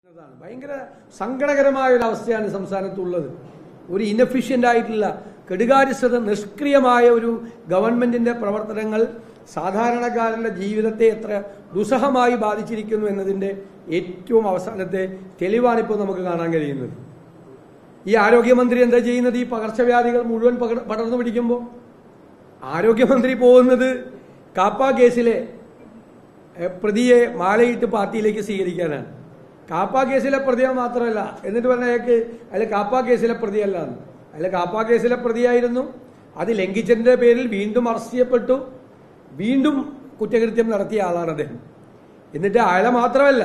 എന്നതാണ് ഭയങ്കര സങ്കടകരമായ ഒരു അവസ്ഥയാണ് സംസ്ഥാനത്തുള്ളത് ഒരു ഇനഫിഷ്യന്റ് ആയിട്ടുള്ള കെടുകാര്യസ്ഥത നിഷ്ക്രിയമായ ഒരു ഗവൺമെന്റിന്റെ പ്രവർത്തനങ്ങൾ സാധാരണക്കാരന്റെ ജീവിതത്തെ എത്ര ദുസ്സഹമായി ബാധിച്ചിരിക്കുന്നു എന്നതിന്റെ ഏറ്റവും അവസാനത്തെ തെളിവാണ് ഇപ്പോൾ നമുക്ക് കാണാൻ കഴിയുന്നത് ഈ ആരോഗ്യമന്ത്രി എന്താ ചെയ്യുന്നത് ഈ പകർച്ചവ്യാധികൾ മുഴുവൻ പകർ- പടർന്നു പിടിക്കുമ്പോൾ ആരോഗ്യമന്ത്രി പോകുന്നത് കാപ്പ കേസിലെ എഹ്, പ്രതിയെ മാലയിട്ട് പാർട്ടിയിലേക്ക് സ്വീകരിക്കാനാണ് കാപ്പ കേസിലെ പ്രതിയെ മാത്രമല്ല എന്നിട്ട് പറഞ്ഞ അയാൾക്ക് അയാൾ കാപ്പ കേസിലെ പ്രതിയല്ല എന്ന് അയാൾ കാപ്പ കേസിലെ പ്രതിയായിരുന്നു അത് ലംഘിച്ചതിന്റെ പേരിൽ വീണ്ടും അറസ്റ്റ് ചെയ്യപ്പെട്ടു വീണ്ടും കുറ്റകൃത്യം നടത്തിയ ആളാണ് അദ്ദേഹം എന്നിട്ട് അയാളെ മാത്രമല്ല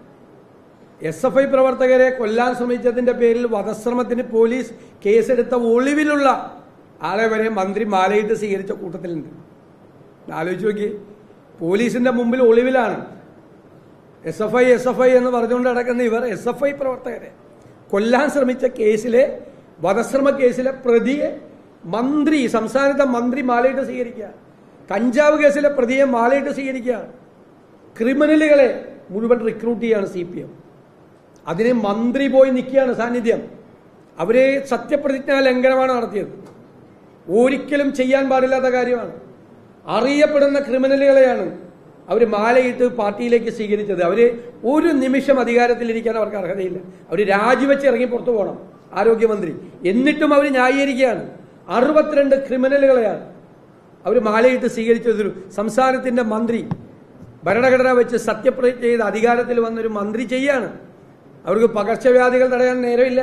എസ് എഫ് ഐ പ്രവർത്തകരെ കൊല്ലാൻ ശ്രമിച്ചതിന്റെ പേരിൽ വധശ്രമത്തിന് പോലീസ് കേസെടുത്ത ഒളിവിലുള്ള ആളെ വരെ മന്ത്രി മാലയിട്ട് സ്വീകരിച്ച കൂട്ടത്തിലുണ്ട് ആലോചിച്ച് നോക്കി പോലീസിന്റെ മുമ്പിൽ ഒളിവിലാണ് S F I S F I എന്ന് പറഞ്ഞുകൊണ്ട് നടക്കുന്ന ഇവർ എസ് എഫ് ഐ പ്രവർത്തകരെ കൊല്ലാൻ ശ്രമിച്ച കേസിലെ വധശ്രമ കേസിലെ പ്രതിയെ മന്ത്രി സംസ്ഥാനത്തെ മന്ത്രി മാലയിട്ട് സ്വീകരിക്കുക കഞ്ചാവ് കേസിലെ പ്രതിയെ മാലയിട്ട് സ്വീകരിക്കുക ക്രിമിനലുകളെ മുഴുവൻ റിക്രൂട്ട് ചെയ്യാണ് സി പി എം അതിന് മന്ത്രി പോയി നിൽക്കുകയാണ് സാന്നിധ്യം അവരെ സത്യപ്രതിജ്ഞാ ലംഘനമാണ് നടത്തിയത് ഒരിക്കലും ചെയ്യാൻ പാടില്ലാത്ത കാര്യമാണ് അറിയപ്പെടുന്ന ക്രിമിനലുകളെയാണ് അവർ മാലയിട്ട് പാർട്ടിയിലേക്ക് സ്വീകരിച്ചത് അവര് ഒരു നിമിഷം അധികാരത്തിലിരിക്കാൻ അവർക്ക് അർഹതയില്ല അവർ രാജിവെച്ച് ഇറങ്ങി പുറത്തു പോകണം ആരോഗ്യമന്ത്രി എന്നിട്ടും അവർ ന്യായീകരിക്കുകയാണ് അറുപത്തിരണ്ട് ക്രിമിനലുകളെയാണ് അവർ മാലയിട്ട് സ്വീകരിച്ചതൊരു സംസ്ഥാനത്തിന്റെ മന്ത്രി ഭരണഘടന വെച്ച് സത്യപ്രതിജ്ഞ ചെയ്ത് അധികാരത്തിൽ വന്നൊരു മന്ത്രി ചെയ്യാണ് അവർക്ക് പകർച്ചവ്യാധികൾ തടയാൻ നേരമില്ല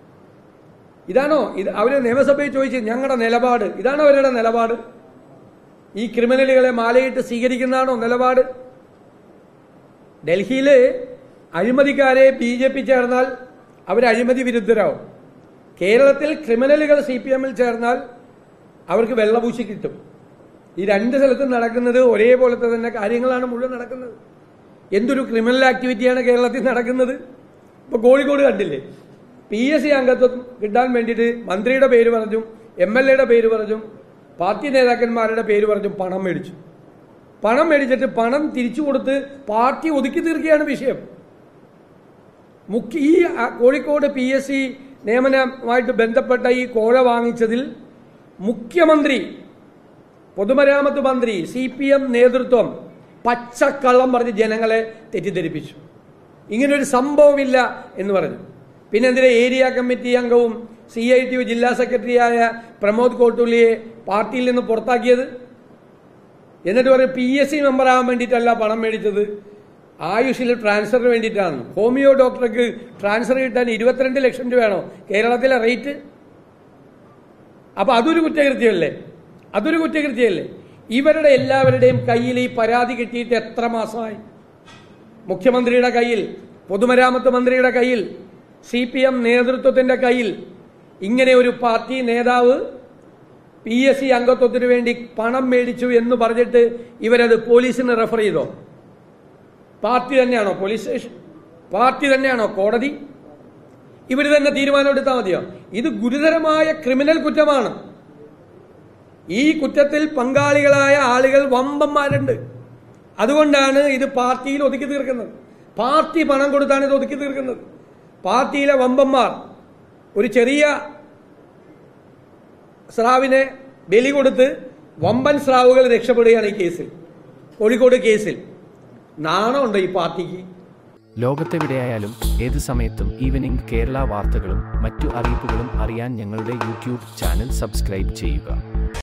ഇതാണോ ഇത് അവര് നിയമസഭയിൽ ചോദിച്ചു ഞങ്ങളുടെ നിലപാട് ഇതാണോ അവരുടെ നിലപാട് ഈ ക്രിമിനലുകളെ മാലയിട്ട് സ്വീകരിക്കുന്നതാണോ നിലപാട് ഡൽഹിയില് അഴിമതിക്കാരെ ബി ജെ പി ചേർന്നാൽ അവർ അഴിമതി വിരുദ്ധരാവും കേരളത്തിൽ ക്രിമിനലുകൾ സി പി എമ്മിൽ ചേർന്നാൽ അവർക്ക് വെള്ളപൂശി കിട്ടും ഈ രണ്ട് സ്ഥലത്തും നടക്കുന്നത് ഒരേപോലത്തെ തന്നെ കാര്യങ്ങളാണ് മുഴുവൻ നടക്കുന്നത് എന്തൊരു ക്രിമിനൽ ആക്ടിവിറ്റിയാണ് കേരളത്തിൽ നടക്കുന്നത് ഇപ്പൊ കോഴിക്കോട് കണ്ടില്ലേ പി എസ് സി അംഗത്വം കിട്ടാൻ വേണ്ടിയിട്ട് മന്ത്രിയുടെ പേര് പറഞ്ഞു എം എൽ എയുടെ പേര് പറഞ്ഞു പാർട്ടി നേതാക്കന്മാരുടെ പേര് പറഞ്ഞു പണം മേടിച്ചു പണം മേടിച്ചിട്ട് പണം തിരിച്ചു കൊടുത്ത് പാർട്ടി ഒതുക്കി തീർക്കുകയാണ് വിഷയം മുഖ്യ ഈ ആ, കോഴിക്കോട് പി എസ് സി നിയമനവുമായിട്ട് ബന്ധപ്പെട്ട ഈ കോഴ വാങ്ങിച്ചതിൽ മുഖ്യമന്ത്രി പൊതുമരാമത്ത് മന്ത്രി സി പി എം നേതൃത്വം പച്ചക്കള്ളം പറഞ്ഞ് ജനങ്ങളെ തെറ്റിദ്ധരിപ്പിച്ചു ഇങ്ങനൊരു സംഭവമില്ല എന്ന് പറഞ്ഞു പിന്നെ എന്തിനാ ഏരിയ കമ്മിറ്റി അംഗവും സി ഐ ടി യു ജില്ലാ സെക്രട്ടറിയായ പ്രമോദ് കോട്ടുള്ളിയെ പാർട്ടിയിൽ നിന്ന് പുറത്താക്കിയത് എന്നിട്ട് പറയും പി എസ് സി മെമ്പർ ആവാൻ വേണ്ടിയിട്ടല്ല പണം മേടിച്ചത് ആയുഷിൽ ട്രാൻസ്ഫറിന് വേണ്ടിയിട്ടാണ് ഹോമിയോ ഡോക്ടർക്ക് ട്രാൻസ്ഫർ കിട്ടാൻ ഇരുപത്തിരണ്ട് ലക്ഷം രൂപയാണോ കേരളത്തിലെ റേറ്റ് അപ്പൊ അതൊരു കുറ്റകൃത്യമല്ലേ അതൊരു കുറ്റകൃത്യമല്ലേ ഇവരുടെ എല്ലാവരുടെയും കയ്യിൽ ഈ പരാതി കിട്ടിയിട്ട് എത്ര മാസമായി മുഖ്യമന്ത്രിയുടെ കയ്യിൽ പൊതുമരാമത്ത് മന്ത്രിയുടെ കയ്യിൽ സി പി എം നേതൃത്വത്തിന്റെ കയ്യിൽ ഇങ്ങനെ ഒരു പാർട്ടി നേതാവ് പി എസ് സി അംഗത്വത്തിന് വേണ്ടി പണം മേടിച്ചു എന്ന് പറഞ്ഞിട്ട് ഇവരത് പോലീസിന് റെഫർ ചെയ്തോ പാർട്ടി തന്നെയാണോ പോലീസ് സ്റ്റേഷൻ പാർട്ടി തന്നെയാണോ കോടതി ഇവർ തന്നെ തീരുമാനമെടുത്താൽ മതിയോ ഇത് ഗുരുതരമായ ക്രിമിനൽ കുറ്റമാണ് ഈ കുറ്റത്തിൽ പങ്കാളികളായ ആളുകൾ വമ്പന്മാരുണ്ട് അതുകൊണ്ടാണ് ഇത് പാർട്ടിയിൽ ഒതുക്കി തീർക്കുന്നത് പാർട്ടി പണം കൊടുത്താണ് ഇത് ഒതുക്കി തീർക്കുന്നത് പാർട്ടിയിലെ വമ്പന്മാർ ഒരു ചെറിയ സ്രാവിനെ ബലി കൊടുത്ത് വമ്പൻ സ്രാവുകൾ രക്ഷപ്പെടുകയാണ് ഈ കേസിൽ കോഴിക്കോട് കേസിൽ നാണമുണ്ടോ ഈ പാർട്ടിക്ക് ലോകത്തെവിടെയായാലും ഏത് സമയത്തും ഈവനിംഗ് കേരള വാർത്തകളും മറ്റു അറിയിപ്പുകളും അറിയാൻ ഞങ്ങളുടെ യൂട്യൂബ് ചാനൽ സബ്സ്ക്രൈബ് ചെയ്യുക